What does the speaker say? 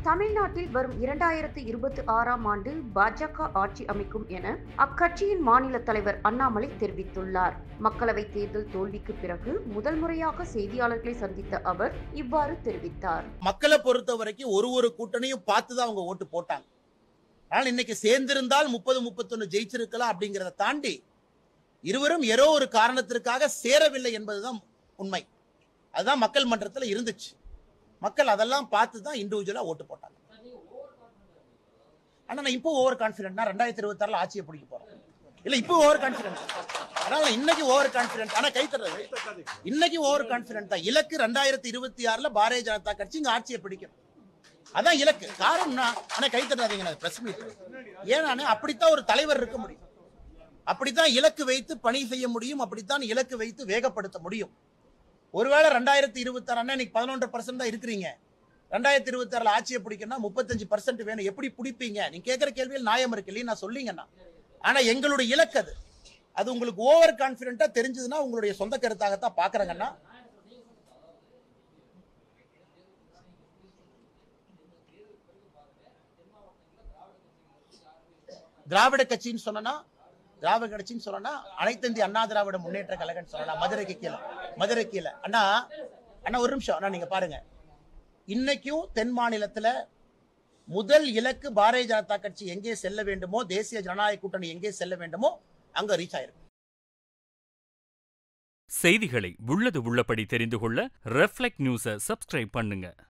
தமிழ்நாட்டில் வரும் இரண்டாயிரத்து இருபத்தி ஆறாம் ஆண்டு பாஜக ஆட்சி அமைக்கும் என அக்கட்சியின் மாநில தலைவர் அண்ணாமலை தெரிவித்துள்ளார் மக்களவைத் தேர்தல் தோல்விக்கு பிறகு முதல் முறையாக செய்தியாளர்களை சந்தித்த அவர் இவ்வாறு தெரிவித்தார் மக்களை பொறுத்த வரைக்கும் ஒரு ஒரு கூட்டணியும் பார்த்து தான் அவங்க ஓட்டு போட்டாங்க ஆனால் இன்னைக்கு சேர்ந்திருந்தால் முப்பது முப்பத்தொன்னு ஜெயிச்சிருக்கலாம் அப்படிங்கிறத தாண்டி இருவரும் ஏதோ ஒரு காரணத்திற்காக சேரவில்லை என்பதுதான் உண்மை அதுதான் மக்கள் மன்றத்தில் இருந்துச்சு மக்கள் அதெல்லாம் பார்த்து தான் இண்டிவிஜுவலா ஓட்டு போட்டாங்க ஆனா நான் இப்போ ஓவர் கான்பிடென்ட் ரெண்டாயிரத்தி இருபத்தி ஆறுல ஆட்சியை பிடிக்க போறேன் இல்ல இப்போ ஓவர் கான்பிடென்ட் அதனால இன்னைக்கு ஓவர் கான்பிடென்ட் ஆனா கை தர்றது இன்னைக்கு ஓவர் கான்பிடென்ட் தான் இலக்கு ரெண்டாயிரத்தி இருபத்தி ஆறுல பாரதிய ஜனதா கட்சி இங்க ஆட்சியை பிடிக்கும் அதான் இலக்கு காரணம்னா ஆனா கை தட்டாதீங்க பிரஸ் மீட் ஏன்னா அப்படித்தான் ஒரு தலைவர் இருக்க முடியும் அப்படித்தான் இலக்கு வைத்து பணி செய்ய முடியும் அப்படித்தான் இலக்கு வைத்து வேகப்படுத்த முடியும் ஒருவேளை ரெண்டாயிரத்தி இருபத்தி ஆறு இன்னைக்கு பதினொன்று பர்சன்ட் தான் இருக்கிறீங்க ரெண்டாயிரத்தி இருபத்தி ஆறுல ஆட்சியை பிடிக்கணும்னா முப்பத்தஞ்சு பர்சன்ட் வேணும் எப்படி பிடிப்பீங்க நீங்க கேட்கிற கேள்வியில் நியாயம் இருக்கு இல்லையா நான் சொல்லிங்கண்ணா ஆனா எங்களுடைய இலக்கு அது அது உங்களுக்கு ஓவர் கான்பிடென்ட்டா தெரிஞ்சதுன்னா உங்களுடைய சொந்த கருத்தாகத்தான் பாக்குறாங்கன்னா திராவிட கட்சின்னு சொன்னா திராவிட கட்சின்னு சொன்னா அனைத்து இந்திய அண்ணா திராவிட முன்னேற்ற கழகம் சொல்லலாம் மதுரைக்கு கீழே மதுரை கீழே அண்ணா அண்ணா ஒரு நிமிஷம் அண்ணா நீங்க பாருங்க இன்னைக்கும் தென் மாநிலத்துல முதல் இலக்கு பாரதிய ஜனதா கட்சி எங்கே செல்ல வேண்டுமோ தேசிய ஜனநாயக கூட்டணி எங்கே செல்ல வேண்டுமோ அங்க ரீச் ஆயிருக்கு செய்திகளை உள்ளது உள்ளபடி தெரிந்து கொள்ள ரெஃப்ளெக்ட் நியூஸை சப்ஸ்கிரைப் பண்ணுங்க